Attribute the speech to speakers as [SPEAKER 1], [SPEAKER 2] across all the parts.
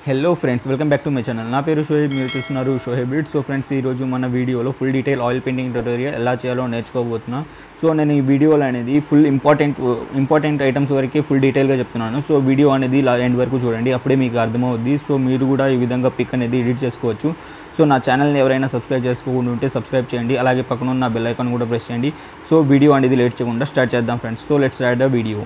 [SPEAKER 1] hello friends welcome back to my channel నా పేరు షోహెబ్ మీరు చూస్తున్నారు షోహెబ్ ఇట్ సో ఫ్రెండ్స్ ఈరోజు మన వీడియోలో full detail oil painting tutorial ఎలా చేయాలో నేర్చుకోబోతున్నా సో నేను ఈ వీడియోలో అనేది ఫుల్ ఇంపార్టెంట్ ఇంపార్టెంట్ ఐటమ్స్ వరకు ఫుల్ డీటెయిల్గా చెప్తున్నాను సో వీడియో అనేది ఎండ్ వరకు చూడండి అప్పుడే మీకు అర్థమవుద్ది సో మీరు కూడా ఈ విధంగా పిక్ అనేది ఎడిట్ చేసుకోవచ్చు సో నా ఛానల్ని ఎవరైనా సబ్స్క్రైబ్ చేసుకోకుండా ఉంటే సబ్స్క్రైబ్ చేయండి అలాగే పక్కన ఉన్న బెల్ ఐకాన్ కూడా ప్రెస్ చేయండి సో వీడియో అనేది లేట్ చేయకుండా స్టార్ట్ చేద్దాం friends so let's start the video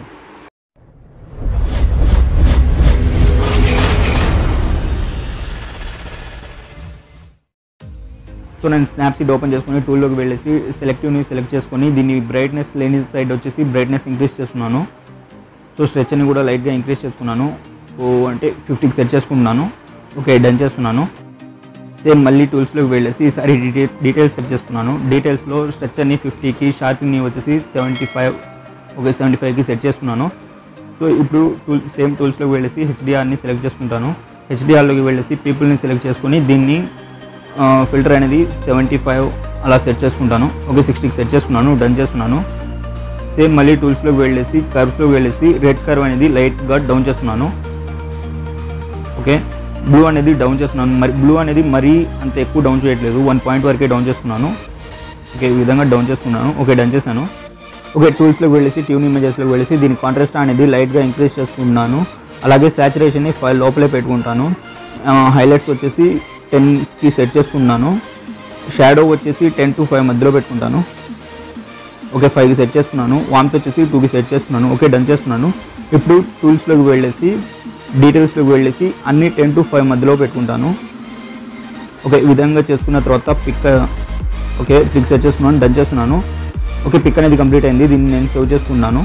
[SPEAKER 1] so నేను స్నాప్సీడ్ ఓపెన్ చేసుకొని టూల్లోకి వెళ్ళేసి సెలెక్టివ్ని సెలెక్ట్ చేసుకొని దీన్ని బ్రైట్నెస్ లేని సైడ్ వచ్చేసి బ్రైట్నెస్ ఇంక్రీజ్ చేస్తున్నాను సో స్ట్రెచ్ని కూడా లైట్గా ఇంక్రీజ్ చేసుకున్నాను ఓ అంటే ఫిఫ్టీకి సెట్ చేసుకున్నాను ఓకే డన్ చేస్తున్నాను సేమ్ మళ్ళీ టూల్స్లోకి వెళ్ళేసి ఈసారి డీటెయిల్ డీటెయిల్స్ సెట్ చేసుకున్నాను డీటెయిల్స్లో స్ట్రెచ్చర్ని ఫిఫ్టీకి షార్ప్ని వచ్చేసి సెవెంటీ ఫైవ్ ఓకే సెవెంటీ ఫైవ్కి సెట్ చేసుకున్నాను సో ఇప్పుడు టూల్ సేమ్ టూల్స్లోకి వెళ్ళేసి హెచ్డిఆర్ని సెలెక్ట్ చేసుకుంటాను హెచ్డిఆర్లోకి వెళ్ళేసి పీపుల్ని సెలెక్ట్ చేసుకొని దీన్ని ఫిల్టర్ అనేది సెవెంటీ ఫైవ్ అలా సెట్ చేసుకుంటాను ఓకే సిక్స్టీకి సెట్ చేసుకున్నాను డన్ చేస్తున్నాను సేమ్ మళ్ళీ టూల్స్లోకి వెళ్ళేసి కర్వ్స్లోకి వెళ్ళేసి రెడ్ కర్వ్ అనేది లైట్గా డౌన్ చేస్తున్నాను ఓకే బ్లూ అనేది డౌన్ చేస్తున్నాను మరి బ్లూ అనేది మరీ అంత ఎక్కువ డౌన్ చేయట్లేదు వన్ పాయింట్ వరకే డౌన్ చేస్తున్నాను ఓకే ఈ విధంగా డౌన్ చేసుకున్నాను ఓకే డన్ చేశాను ఓకే టూల్స్లోకి వెళ్ళేసి ట్యూన్ ఇమేజెస్లోకి వెళ్ళేసి దీని కాంట్రాస్ట్ అనేది లైట్గా ఇంక్రీజ్ చేసుకుంటున్నాను అలాగే సాచురేషన్ని ఫైవ్ లోపలే పెట్టుకుంటాను హైలైట్స్ వచ్చేసి టెన్కి సెట్ చేసుకున్నాను షాడో వచ్చేసి టెన్ టు ఫైవ్ మధ్యలో పెట్టుకుంటాను ఓకే ఫైవ్కి సెట్ చేసుకున్నాను వామ్త్ వచ్చేసి టూకి సెట్ చేసుకున్నాను ఓకే డన్ చేస్తున్నాను ఇప్పుడు టూల్స్లోకి వెళ్ళేసి డీటెయిల్స్లోకి వెళ్ళేసి అన్ని టెన్ టు ఫైవ్ మధ్యలో పెట్టుకుంటాను ఓకే ఈ విధంగా చేసుకున్న తర్వాత పిక్ ఓకే పిక్ సెట్ చేసుకున్నాను డన్ చేస్తున్నాను ఓకే పిక్ అనేది కంప్లీట్ అయింది దీన్ని నేను సేవ్ చేసుకున్నాను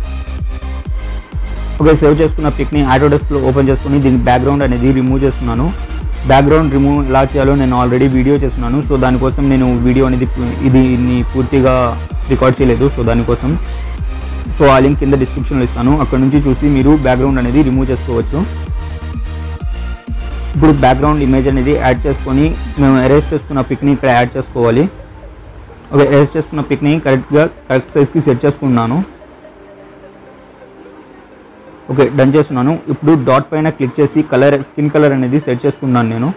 [SPEAKER 1] ఓకే సేవ్ చేసుకున్న పిక్ని ఆటోడెస్క్లో ఓపెన్ చేసుకుని దీని బ్యాక్గ్రౌండ్ అనేది రిమూవ్ చేస్తున్నాను బ్యాక్గ్రౌండ్ రిమూవ్ ఎలా చేయాలో నేను ఆల్రెడీ వీడియో చేస్తున్నాను సో దానికోసం నేను వీడియో అనేది ఇది పూర్తిగా రికార్డ్ చేయలేదు సో దానికోసం సో ఆ లింక్ కింద డిస్క్రిప్షన్లో ఇస్తాను అక్కడ నుంచి చూసి మీరు బ్యాక్గ్రౌండ్ అనేది రిమూవ్ చేసుకోవచ్చు ఇప్పుడు బ్యాక్గ్రౌండ్ ఇమేజ్ అనేది యాడ్ చేసుకొని మేము అరేంజ్ చేసుకున్న పిక్ని ఇక్కడ యాడ్ చేసుకోవాలి ఓకే అరేంజ్ చేసుకున్న పిక్ని కరెక్ట్గా కరెక్ట్ సైజ్కి సెట్ చేసుకున్నాను ఓకే డన్ చేస్తున్నాను ఇప్పుడు డాట్ పైన క్లిక్ చేసి కలర్ స్కిన్ కలర్ అనేది సెట్ చేసుకున్నాను నేను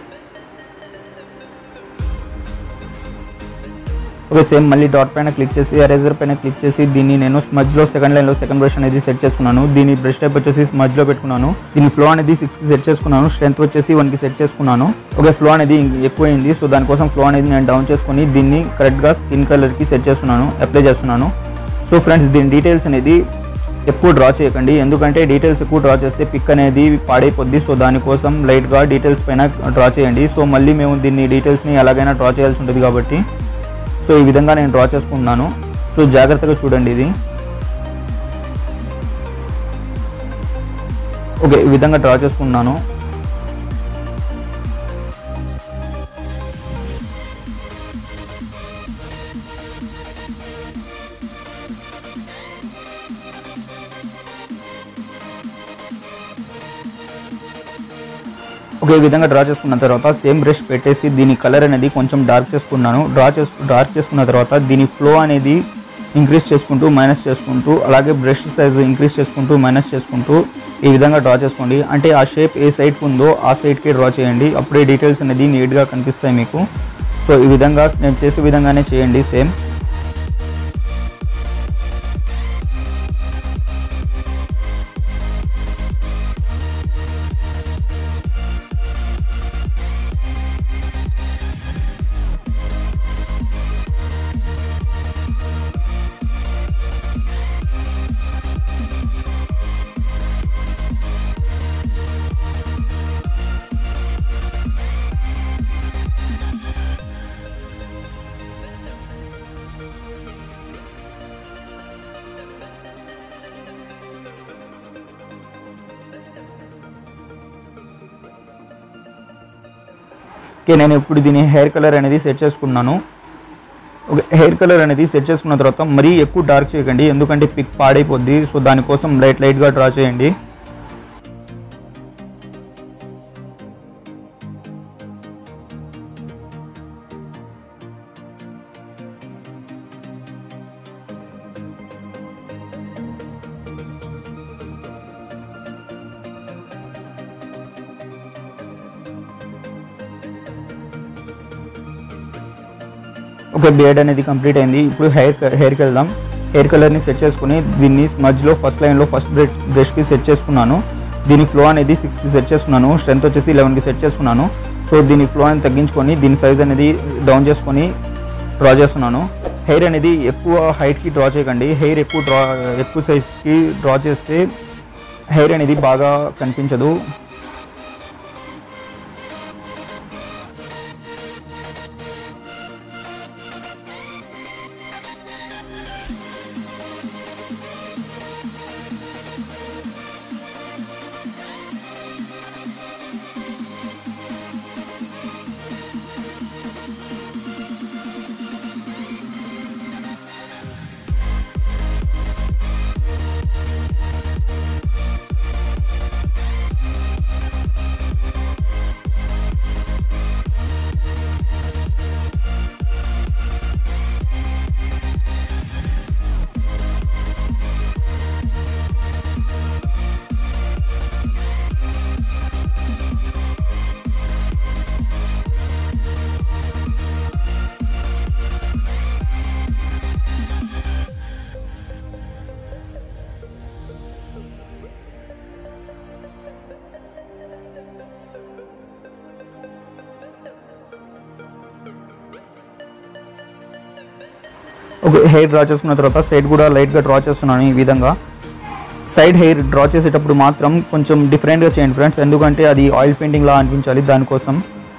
[SPEAKER 1] ఓకే సేమ్ మళ్ళీ డాట్ పైన క్లిక్ చేసి ఎరేజర్ పైన క్లిక్ చేసి దీన్ని నేను స్మజ్లో సెకండ్ లైన్లో సెకండ్ బ్రష్ అనేది సెట్ చేసుకున్నాను దీని బ్రష్ టైప్ వచ్చేసి స్మజ్లో పెట్టుకున్నాను దీని ఫ్లో అనేది సిక్స్కి సెట్ చేసుకున్నాను స్ట్రెంత్ వచ్చేసి వన్కి సెట్ చేసుకున్నాను ఓకే ఫ్లో అనేది ఎక్కువైంది సో దానికోసం ఫ్లో అనేది నేను డౌన్ చేసుకొని దీన్ని కరెక్ట్గా స్కిన్ కలర్కి సెట్ చేస్తున్నాను అప్లై చేస్తున్నాను సో ఫ్రెండ్స్ దీని డీటెయిల్స్ అనేది ఎక్కువ డ్రా చేయకండి ఎందుకంటే డీటెయిల్స్ ఎక్కువ డ్రా చేస్తే పిక్ అనేది పాడైపోద్ది సో దానికోసం లైట్గా డీటెయిల్స్ పైన డ్రా చేయండి సో మళ్ళీ మేము దీన్ని డీటెయిల్స్ని ఎలాగైనా డ్రా చేయాల్సి ఉంటుంది కాబట్టి సో ఈ విధంగా నేను డ్రా చేసుకుంటున్నాను సో జాగ్రత్తగా చూడండి ఇది ఓకే ఈ విధంగా డ్రా చేసుకున్నాను ఓకే ఈ విధంగా డ్రా చేసుకున్న తర్వాత సేమ్ బ్రష్ పెట్టేసి దీని కలర్ అనేది కొంచెం డార్క్ చేసుకున్నాను డ్రా చేసు డార్క్ చేసుకున్న తర్వాత దీని ఫ్లో అనేది ఇంక్రీజ్ చేసుకుంటూ మైనస్ చేసుకుంటూ అలాగే బ్రష్ సైజ్ ఇంక్రీజ్ చేసుకుంటూ మైనస్ చేసుకుంటూ ఈ విధంగా డ్రా చేసుకోండి అంటే ఆ షేప్ ఏ సైడ్కి ఉందో ఆ సైడ్కి డ్రా చేయండి అప్పుడే డీటెయిల్స్ అనేది నీట్గా కనిపిస్తాయి మీకు సో ఈ విధంగా నేను చేసే విధంగానే చేయండి సేమ్ ఓకే నేను ఇప్పుడు దీని హెయిర్ కలర్ అనేది సెట్ చేసుకున్నాను ఓకే హెయిర్ కలర్ అనేది సెట్ చేసుకున్న తర్వాత మరీ ఎక్కువ డార్క్ చేయకండి ఎందుకంటే పిక్ పాడైపోద్ది సో దానికోసం లైట్ లైట్గా డ్రా చేయండి ఓకే బియర్డ్ అనేది కంప్లీట్ అయింది ఇప్పుడు హెయిర్ హెయిర్కి వెళ్దాం హెయిర్ కలర్ని సెట్ చేసుకుని దీన్ని స్మజ్లో ఫస్ట్ లైన్లో ఫస్ట్ బ్రష్ బ్రష్కి సెట్ చేసుకున్నాను దీని ఫ్లో అనేది సిక్స్కి సెట్ చేసుకున్నాను స్ట్రెంత్ వచ్చేసి లెవెన్కి సెట్ చేసుకున్నాను సో దీని ఫ్లో అనేది తగ్గించుకొని దీని సైజ్ అనేది డౌన్ చేసుకొని డ్రా చేస్తున్నాను హెయిర్ అనేది ఎక్కువ హైట్కి డ్రా చేయకండి హెయిర్ ఎక్కువ డ్రా ఎక్కువ సైజ్కి డ్రా చేస్తే హెయిర్ అనేది బాగా కనిపించదు ఒక హెయిర్ డ్రా చేసుకున్న తర్వాత సైడ్ కూడా లైట్గా డ్రా చేస్తున్నాను ఈ విధంగా సైడ్ హెయిర్ డ్రా చేసేటప్పుడు మాత్రం కొంచెం డిఫరెంట్గా చేయండి ఫ్రెండ్స్ ఎందుకంటే అది ఆయిల్ పెయింటింగ్ లా అనిపించాలి దానికోసం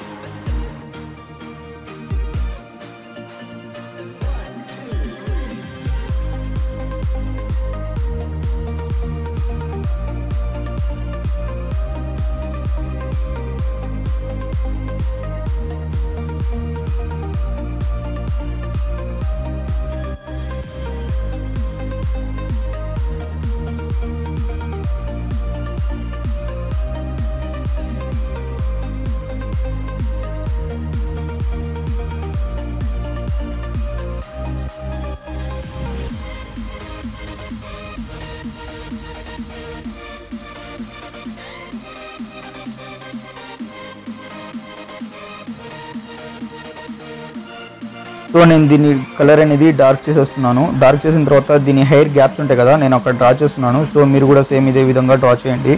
[SPEAKER 1] సో నేను దీని కలర్ అనేది డార్క్ చేసేస్తున్నాను డార్క్ చేసిన తర్వాత దీని హెయిర్ గ్యాప్స్ ఉంటాయి కదా నేను అక్కడ డ్రా చేస్తున్నాను సో మీరు కూడా సేమ్ ఇదే విధంగా డ్రా చేయండి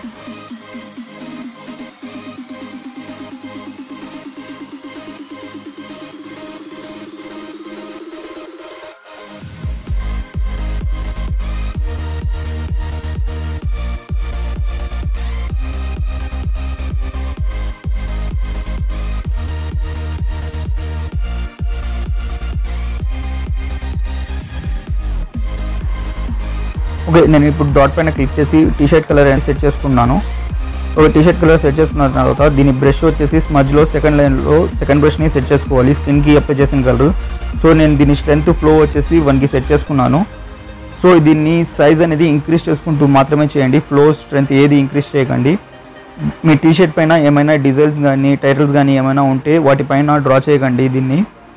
[SPEAKER 1] ఓకే నేను ఇప్పుడు డాట్ పైన క్లిక్ చేసి టీ షర్ట్ కలర్ అని సెట్ చేసుకున్నాను ఒక టీ షర్ట్ కలర్ సెట్ చేసుకున్న తర్వాత దీని బ్రష్ వచ్చేసి స్మజ్లో సెకండ్ లైన్లో సెకండ్ బ్రష్ని సెట్ చేసుకోవాలి స్కిన్కి అప్లై చేసిన కలర్ సో నేను దీని స్ట్రెంత్ ఫ్లో వచ్చేసి వన్కి సెట్ చేసుకున్నాను సో దీన్ని సైజ్ అనేది ఇంక్రీజ్ చేసుకుంటూ మాత్రమే చేయండి ఫ్లో స్ట్రెంత్ ఏది ఇంక్రీజ్ చేయకండి మీ టీ షర్ట్ పైన ఏమైనా డిజైన్స్ కానీ టైటిల్స్ కానీ ఏమైనా ఉంటే వాటిపైన డ్రా చేయకండి దీన్ని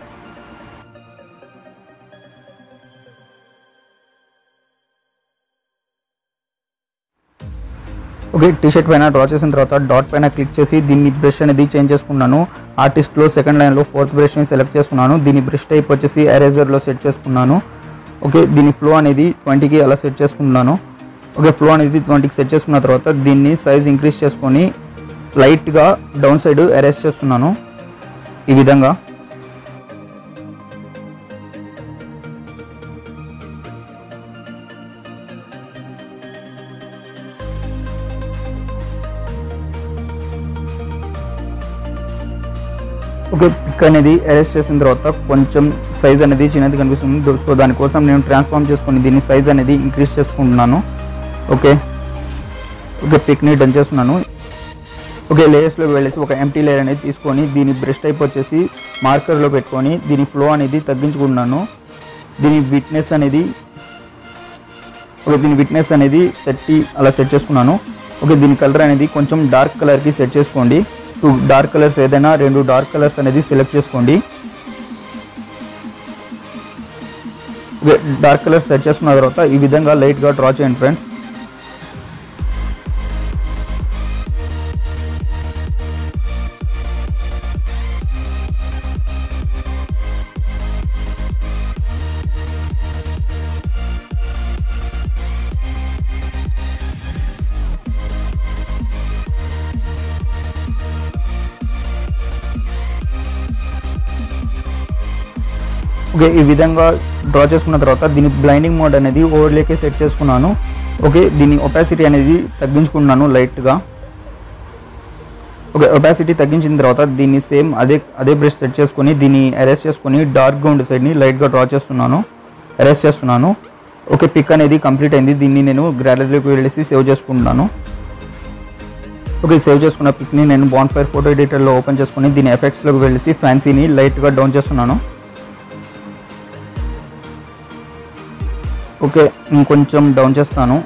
[SPEAKER 1] ఓకే టీ షర్ట్ పైన డ్రా చేసిన తర్వాత డాట్ పైన క్లిక్ చేసి దీన్ని బ్రష్ అనేది చేంజ్ చేసుకున్నాను ఆర్టిస్ట్లో సెకండ్ లైన్లో ఫోర్త్ బ్రష్ని సెలెక్ట్ చేసుకున్నాను దీని బ్రష్ టైప్ వచ్చేసి ఎరేజర్లో సెట్ చేసుకున్నాను ఓకే దీని ఫ్లో అనేది ట్వంటీకి అలా సెట్ చేసుకున్నాను ఓకే ఫ్లో అనేది ట్వంటీకి సెట్ చేసుకున్న తర్వాత దీన్ని సైజ్ ఇంక్రీజ్ చేసుకొని లైట్గా డౌన్ సైడ్ ఎరేజ్ చేస్తున్నాను ఈ విధంగా ఓకే పిక్ అనేది అరెస్ట్ చేసిన తర్వాత కొంచెం సైజ్ అనేది చిన్నది కనిపిస్తుంది సో దానికోసం నేను ట్రాన్స్ఫార్మ్ చేసుకుని దీని సైజ్ అనేది ఇంక్రీజ్ చేసుకుంటున్నాను ఓకే ఓకే పిక్ని డన్ చేస్తున్నాను ఓకే లేయర్స్లోకి వెళ్ళేసి ఒక ఎంటీ లేయర్ అనేది తీసుకొని దీని బ్రష్ టైప్ వచ్చేసి మార్కర్లో పెట్టుకొని దీని ఫ్లో అనేది తగ్గించుకుంటున్నాను దీని విట్నెస్ అనేది ఓకే దీని విట్నెస్ అనేది థర్టీ అలా సెట్ చేసుకున్నాను ఓకే దీని కలర్ అనేది కొంచెం డార్క్ కలర్కి సెట్ చేసుకోండి టూ డార్క్ కలర్స్ ఏదైనా రెండు డార్క్ కలర్స్ అనేది సెలెక్ట్ చేసుకోండి ఓకే డార్క్ కలర్స్ సెట్ చేసుకున్న తర్వాత ఈ విధంగా లైట్గా డ్రా చేయండి ఫ్రెండ్స్ ఓకే ఈ విధంగా డ్రా చేసుకున్న తర్వాత దీని బ్లైండింగ్ మోడ్ అనేది ఓవర్లేకే సెట్ చేసుకున్నాను ఓకే దీని ఒపాసిటీ అనేది తగ్గించుకున్నాను లైట్గా ఓకే ఒపాసిటీ తగ్గించిన తర్వాత దీన్ని సేమ్ అదే అదే బ్రష్ సెట్ చేసుకొని దీన్ని అరెస్ట్ చేసుకొని డార్క్గా ఉండే సైడ్ని లైట్గా డ్రా చేస్తున్నాను అరెస్ట్ చేస్తున్నాను ఓకే పిక్ అనేది కంప్లీట్ అయింది దీన్ని నేను గ్యాలరీలోకి వెళ్ళేసి సేవ్ చేసుకుంటున్నాను ఓకే సేవ్ చేసుకున్న పిక్ని నేను బాన్ ఫైర్ ఫోటో ఎడిటర్లో ఓపెన్ చేసుకుని దీని ఎఫెక్ట్స్లోకి వెళ్ళేసి ఫ్యాన్సీని లైట్గా డౌన్ చేస్తున్నాను ఓకే ఇంకొంచెం డౌన్ చేస్తాను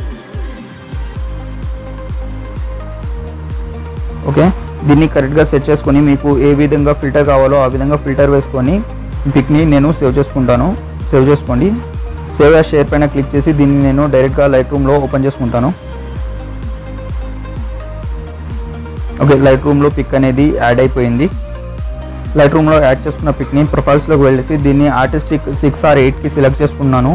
[SPEAKER 1] ఓకే దీన్ని కరెక్ట్గా సెట్ చేసుకొని మీకు ఏ విధంగా ఫిల్టర్ కావాలో ఆ విధంగా ఫిల్టర్ వేసుకొని పిక్ని నేను సేవ్ చేసుకుంటాను సేవ్ చేసుకోండి సేవ్ యాజ్ షేర్ పైన క్లిక్ చేసి దీన్ని నేను డైరెక్ట్గా లైట్ రూమ్లో ఓపెన్ చేసుకుంటాను ఓకే లైట్ రూమ్లో పిక్ అనేది యాడ్ అయిపోయింది లైట్ రూమ్లో యాడ్ చేసుకున్న పిక్ని ప్రొఫైల్స్లోకి వెళ్ళేసి దీన్ని ఆర్టిస్టిక్ సిక్స్ ఆర్ ఎయిట్కి సెలెక్ట్ చేసుకున్నాను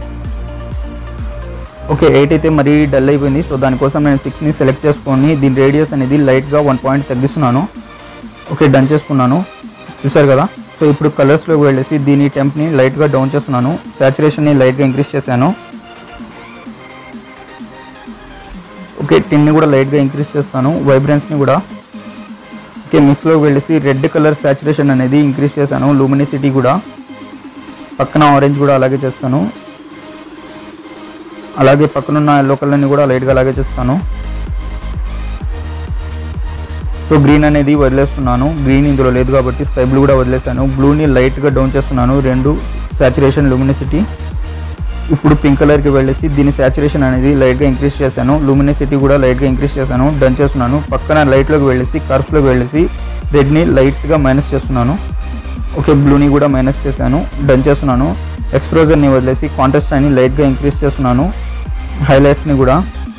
[SPEAKER 1] ఓకే ఎయిట్ అయితే మరీ డల్ అయిపోయింది సో దానికోసం నేను సిక్స్ని సెలెక్ట్ చేసుకొని దీని రేడియస్ అనేది లైట్గా వన్ పాయింట్ తగ్గిస్తున్నాను ఓకే డన్ చేసుకున్నాను చూసారు కదా సో ఇప్పుడు కలర్స్లోకి వెళ్ళేసి దీని టెంప్ని లైట్గా డౌన్ చేస్తున్నాను సాచురేషన్ని లైట్గా ఇంక్రీజ్ చేశాను ఓకే టిన్ని కూడా లైట్గా ఇంక్రీజ్ చేస్తాను వైబ్రెన్స్ని కూడా ఓకే మిక్స్లోకి వెళ్ళేసి రెడ్ కలర్ సాచురేషన్ అనేది ఇంక్రీజ్ చేశాను లూమినిసిటీ కూడా పక్కన ఆరెంజ్ కూడా అలాగే చేస్తాను అలాగే పక్కనున్న ఎల్లో కలర్ని కూడా లైట్గా అలాగే చేస్తాను సో గ్రీన్ అనేది వదిలేస్తున్నాను గ్రీన్ ఇందులో లేదు కాబట్టి స్కై బ్లూ కూడా వదిలేస్తాను బ్లూని లైట్గా డౌన్ చేస్తున్నాను రెండు సాచురేషన్ లూమినిసిటీ ఇప్పుడు పింక్ కలర్కి వెళ్ళేసి దీని సాచురేషన్ అనేది లైట్గా ఇంక్రీజ్ చేశాను లూమినిసిటీ కూడా లైట్గా ఇంక్రీజ్ చేశాను డన్ చేస్తున్నాను పక్కన లైట్లోకి వెళ్ళేసి కర్వ్స్లోకి వెళ్ళేసి రెడ్ని లైట్గా మైనస్ చేస్తున్నాను ఓకే బ్లూని కూడా మైనస్ చేశాను డన్ చేస్తున్నాను ఎక్స్ప్రోజర్ని వదిలేసి కాంట్రాస్ట్ అని లైట్గా ఇంక్రీజ్ చేస్తున్నాను హైలైట్స్ని కూడా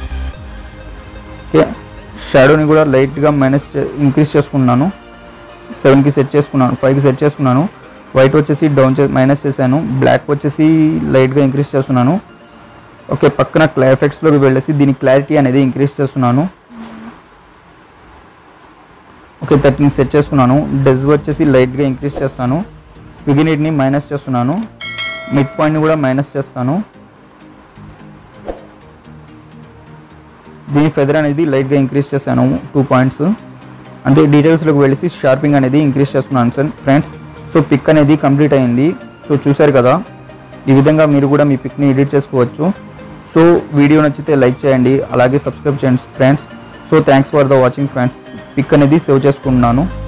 [SPEAKER 1] ఓకే షాడోని కూడా లైట్గా మైనస్ ఇంక్రీజ్ చేసుకున్నాను సెవెన్కి సెట్ చేసుకున్నాను ఫైవ్కి సెట్ చేసుకున్నాను వైట్ వచ్చేసి డౌన్ చే మైనస్ చేశాను బ్లాక్ వచ్చేసి లైట్గా ఇంక్రీజ్ చేస్తున్నాను ఓకే పక్కన క్లా ఎఫెక్ట్స్లోకి వెళ్ళేసి దీని క్లారిటీ అనేది ఇంక్రీజ్ చేస్తున్నాను ఓకే థర్టీన్ సెట్ చేసుకున్నాను డెజ్ వచ్చేసి లైట్గా ఇంక్రీజ్ చేస్తాను బిగినిట్ని మైనస్ చేస్తున్నాను మిడ్ పాయింట్ని కూడా మైనస్ చేస్తాను దీని ఫెదర్ అనేది లైట్గా ఇంక్రీజ్ చేశాను టూ పాయింట్స్ అంటే డీటెయిల్స్లోకి వెళ్ళేసి షార్పింగ్ అనేది ఇంక్రీజ్ చేసుకున్నాను సార్ ఫ్రెండ్స్ సో పిక్ అనేది కంప్లీట్ అయింది సో చూశారు కదా ఈ విధంగా మీరు కూడా మీ పిక్ని ఎడిట్ చేసుకోవచ్చు సో వీడియో నచ్చితే లైక్ చేయండి అలాగే సబ్స్క్రైబ్ చేయండి friends so thanks for the watching friends pic అనేది సేవ్ చేసుకున్నాను